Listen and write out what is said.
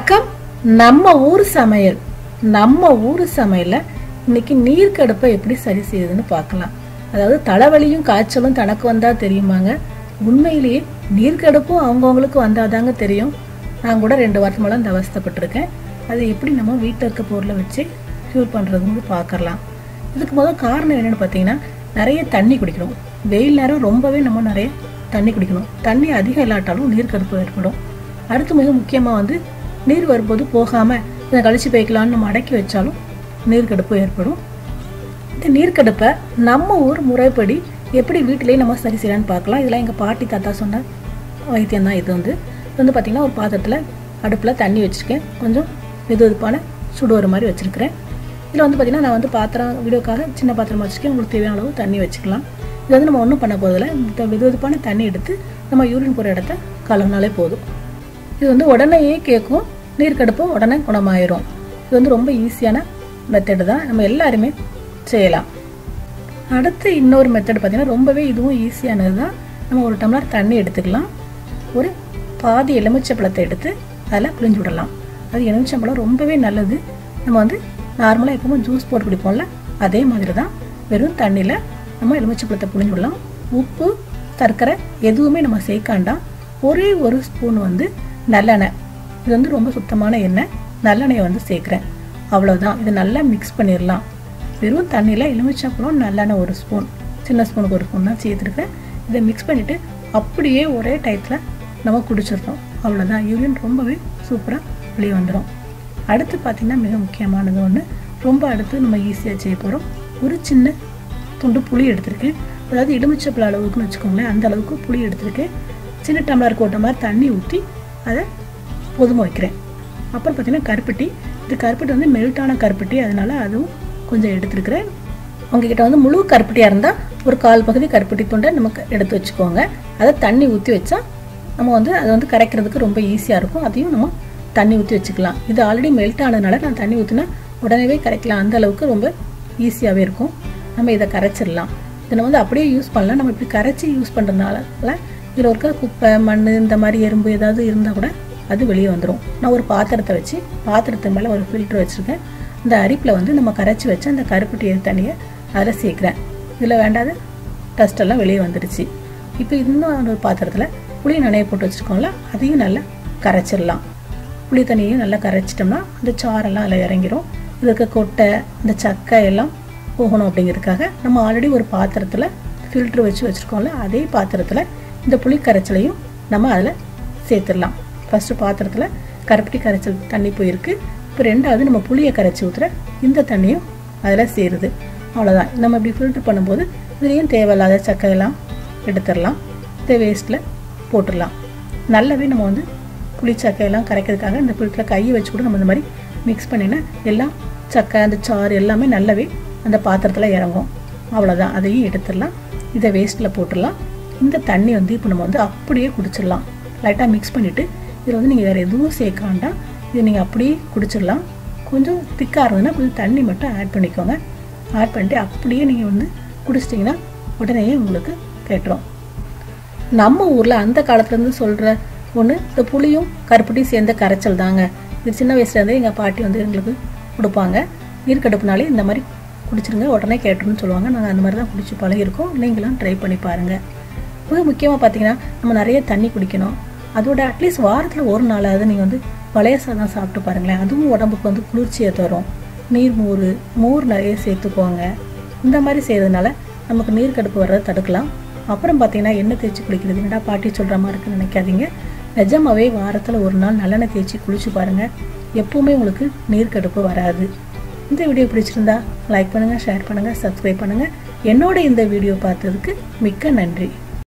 வணக்கம் நம்ம ஊர் சமையல் நம்ம ஊர் சமையல்ல இன்னைக்கு நீர்க்கடுப்பை எப்படி சரி செய்யுதுன்னு பார்க்கலாம் அதாவது தலைவலியும் காய்ச்சலும் தனக்கு வந்தா தெரியுமாங்க உண்மையிலேயே நீர்க்கடுப்பும் அவங்கவுங்களுக்கு வந்தாதாங்க தெரியும் நான் கூட ரெண்டு வாரத்துமெல்லாம் இந்த அவஸ்தைப்பட்டிருக்கேன் அதை எப்படி நம்ம வீட்டில் இருக்க பொருளை வச்சு க்யூர் பண்ணுறதுன்னு பார்க்கலாம் இதுக்கு முதல் காரணம் என்னென்னு பார்த்தீங்கன்னா நிறைய தண்ணி குடிக்கணும் வெயில் நேரம் ரொம்பவே நம்ம நிறைய தண்ணி குடிக்கணும் தண்ணி அதிகம் இல்லாட்டாலும் நீர்க்கடுப்பு ஏற்படும் அடுத்து மிக முக்கியமாக வந்து நீர் வரும்போது போகாமல் இதை கழிச்சு போய்க்கலாம்னு நம்ம அடக்கி வச்சாலும் நீர்க்கடுப்பு ஏற்படும் இந்த நீர்க்கடுப்பை நம்ம ஊர் முறைப்படி எப்படி வீட்டிலேயே நம்ம சரி செய்யலாம்னு பார்க்கலாம் இதெல்லாம் எங்கள் பாட்டி தாத்தா சொன்ன வைத்தியம் தான் இது வந்து இது வந்து பார்த்திங்கன்னா ஒரு பாத்திரத்தில் அடுப்பில் தண்ணி வச்சுருக்கேன் கொஞ்சம் வெது வெதுப்பான சுடு வர மாதிரி வச்சுருக்கிறேன் இதில் வந்து பார்த்திங்கன்னா நான் வந்து பாத்திரம் வீடியோக்காக சின்ன பாத்திரம் வச்சுருக்கேன் உங்களுக்கு தேவையான அளவு தண்ணி வச்சுக்கலாம் இது வந்து நம்ம ஒன்றும் பண்ண போதில்லை இந்த வெது வெதுப்பான தண்ணி எடுத்து நம்ம யூரின் போகிற இடத்த கழுவினாலே போதும் இது வந்து உடனேயே கேட்கும் நீர்க்கடுப்பும் உடனே குணமாயிரும் இது வந்து ரொம்ப ஈஸியான மெத்தடு தான் நம்ம எல்லாருமே செய்யலாம் அடுத்து இன்னொரு மெத்தட் பார்த்தீங்கன்னா ரொம்பவே இதுவும் ஈஸியானது தான் நம்ம ஒரு டம்ளர் தண்ணி எடுத்துக்கலாம் ஒரு பாதி எலுமிச்சம்பழத்தை எடுத்து அதில் புளிஞ்சு விடலாம் அது எலுமிச்சம்பழம் ரொம்பவே நல்லது நம்ம வந்து நார்மலாக எப்பவும் ஜூஸ் போட்டு குடிப்போம்ல அதே மாதிரி தான் வெறும் தண்ணியில் நம்ம எலுமிச்சம்பழத்தை புளிஞ்சு விடலாம் உப்பு சர்க்கரை எதுவுமே நம்ம சேர்க்காண்டாம் ஒரே ஒரு ஸ்பூன் வந்து நல்லெண்ணெய் இது வந்து ரொம்ப சுத்தமான எண்ணெய் நல்லெண்ணெயை வந்து சேர்க்குறேன் அவ்வளோதான் இது நல்லா மிக்ஸ் பண்ணிடலாம் வெறும் தண்ணியில் எலுமிச்சப்பழம் நல்லெண்ணெய் ஒரு ஸ்பூன் சின்ன ஸ்பூனுக்கு ஒரு ஸ்பூன் தான் சேர்த்துருக்கேன் இதை மிக்ஸ் பண்ணிவிட்டு அப்படியே ஒரே டயத்தில் நம்ம குடிச்சிடணும் அவ்வளோதான் யூரின் ரொம்பவே சூப்பராக வெளியே வந்துடும் அடுத்து பார்த்திங்கன்னா மிக முக்கியமானது ஒன்று ரொம்ப அடுத்து நம்ம ஈஸியாக செய்ய போகிறோம் ஒரு சின்ன துண்டு புளி எடுத்திருக்கேன் அதாவது எலுமிச்சப்பழ அளவுக்குன்னு வச்சுக்கோங்களேன் அந்த அளவுக்கு புளி எடுத்திருக்கேன் சின்ன டம்ளர் கோட்டை மாதிரி தண்ணி ஊற்றி அதை பொதுமை வைக்கிறேன் அப்புறம் பார்த்திங்கன்னா கருப்பட்டி இது கருப்பட்டி வந்து மெல்ட்டான கருப்பட்டி அதனால் அதுவும் கொஞ்சம் எடுத்துருக்கிறேன் உங்ககிட்ட வந்து முழு கருப்பட்டியாக இருந்தால் ஒரு கால் பகுதி கருப்பட்டி துண்டை நமக்கு எடுத்து வச்சுக்கோங்க அதை தண்ணி ஊற்றி வச்சா நம்ம வந்து அதை வந்து கரைக்கிறதுக்கு ரொம்ப ஈஸியாக இருக்கும் அதையும் நம்ம தண்ணி ஊற்றி வச்சுக்கலாம் இது ஆல்ரெடி மெல்ட் ஆனதுனால நான் தண்ணி ஊற்றினா உடனே கரைக்கலாம் அந்த அளவுக்கு ரொம்ப ஈஸியாகவே இருக்கும் நம்ம இதை கரைச்சிடலாம் இதை நம்ம வந்து அப்படியே யூஸ் பண்ணலாம் நம்ம இப்படி கரைச்சி யூஸ் பண்ணுறதுனால இதில் இருக்க குப்பை மண் இந்த மாதிரி எறும்பு ஏதாவது இருந்தால் கூட அது வெளியே வந்துடும் நான் ஒரு பாத்திரத்தை வச்சு பாத்திரத்து மேலே ஒரு ஃபில்டர் வச்சுருக்கேன் இந்த அரிப்பில் வந்து நம்ம கரைச்சி வச்சு அந்த கருப்பட்டி தண்ணியை அதில் சேர்க்குறேன் இதில் வேண்டாத டஸ்ட் எல்லாம் வெளியே வந்துடுச்சு இப்போ இன்னும் ஒரு பாத்திரத்தில் புளி நனைய போட்டு வச்சுருக்கோம்ல அதையும் நல்லா கரைச்சிடலாம் புளி தண்ணியையும் நல்லா கரைச்சிட்டோம்னா அந்த சாரெல்லாம் அதில் இறங்கிரும் இது இருக்க கொட்டை அந்த சக்கை எல்லாம் போகணும் அப்படிங்கிறதுக்காக நம்ம ஆல்ரெடி ஒரு பாத்திரத்தில் ஃபில்ட்ரு வச்சு வச்சுருக்கோம்ல அதே பாத்திரத்தில் இந்த புளி கரைச்சலையும் நம்ம அதில் சேர்த்துடலாம் ஃபஸ்ட்டு பாத்திரத்தில் கருப்பட்டி கரைச்சல் தண்ணி போயிருக்கு இப்போ ரெண்டாவது நம்ம புளியை கரைச்சி ஊற்றுற இந்த தண்ணியும் அதில் சேருது அவ்வளோதான் நம்ம இப்படி ஃபில்ட்ரு பண்ணும்போது இதுலேயும் தேவையில்லாத சக்கையெல்லாம் எடுத்துடலாம் இதை வேஸ்ட்டில் போட்டுடலாம் நல்லாவே நம்ம வந்து புளி சக்கையெல்லாம் கரைக்கிறதுக்காக இந்த ஃபில்டரில் கையை வச்சு கூட நம்ம இந்த மாதிரி மிக்ஸ் பண்ணினா எல்லாம் சக்கை அந்த சாறு எல்லாமே நல்லாவே அந்த பாத்திரத்தில் இறங்கும் அவ்வளோதான் அதையும் எடுத்துடலாம் இதை வேஸ்ட்டில் போட்டுடலாம் இந்த தண்ணி வந்து இப்போ நம்ம வந்து அப்படியே குடிச்சிடலாம் லைட்டாக மிக்ஸ் பண்ணிவிட்டு இதில் வந்து நீங்கள் வேறு எதுவும் சேர்க்காண்டாம் இதை நீங்கள் அப்படியே குடிச்சிடலாம் கொஞ்சம் திக்காக இருந்ததுன்னா கொஞ்சம் தண்ணி மட்டும் ஆட் பண்ணிக்கோங்க ஆட் பண்ணிட்டு அப்படியே நீங்கள் வந்து குடிச்சிட்டிங்கன்னா உடனே உங்களுக்கு கேட்டுரும் நம்ம ஊரில் அந்த காலத்துலேருந்து சொல்கிற ஒன்று இந்த புளியும் கருப்பட்டியும் சேர்ந்த கரைச்சல் தாங்க இது சின்ன வயசுலேருந்தே எங்கள் பாட்டி வந்து எங்களுக்கு கொடுப்பாங்க நீர்க்கடுப்புனாலே இந்த மாதிரி குடிச்சிருங்க உடனே கேட்டுருன்னு சொல்லுவாங்க நாங்கள் அந்த மாதிரி தான் குடிச்சு பழகிருக்கோம் நீங்களும் ட்ரை பண்ணி பாருங்கள் மிக முக்கியமாக பார்த்தீங்கன்னா நம்ம நிறைய தண்ணி குடிக்கணும் அதோட அட்லீஸ்ட் வாரத்தில் ஒரு நாளாவது நீங்கள் வந்து பழைய சாதம் சாப்பிட்டு பாருங்களேன் அதுவும் உடம்புக்கு வந்து குளிர்ச்சியை தரும் நீர் மோர் மோர் நிறைய சேர்த்துக்கோங்க இந்த மாதிரி செய்கிறதுனால நமக்கு நீர் கடுப்பு வர்றதை தடுக்கலாம் அப்புறம் பார்த்தீங்கன்னா எண்ணெய் தேய்ச்சி குளிக்கிறது என்னடா பாட்டி சொல்கிற மாதிரி இருக்குன்னு நினைக்காதீங்க நிஜமாவே வாரத்தில் ஒரு நாள் நல்லெண்ணெய் தேய்ச்சி குளிச்சு பாருங்கள் எப்போவுமே உங்களுக்கு நீர் கடுப்பு வராது இந்த வீடியோ பிடிச்சிருந்தா லைக் பண்ணுங்கள் ஷேர் பண்ணுங்கள் சப்ஸ்கிரைப் பண்ணுங்கள் என்னோட இந்த வீடியோ பார்த்ததுக்கு மிக்க நன்றி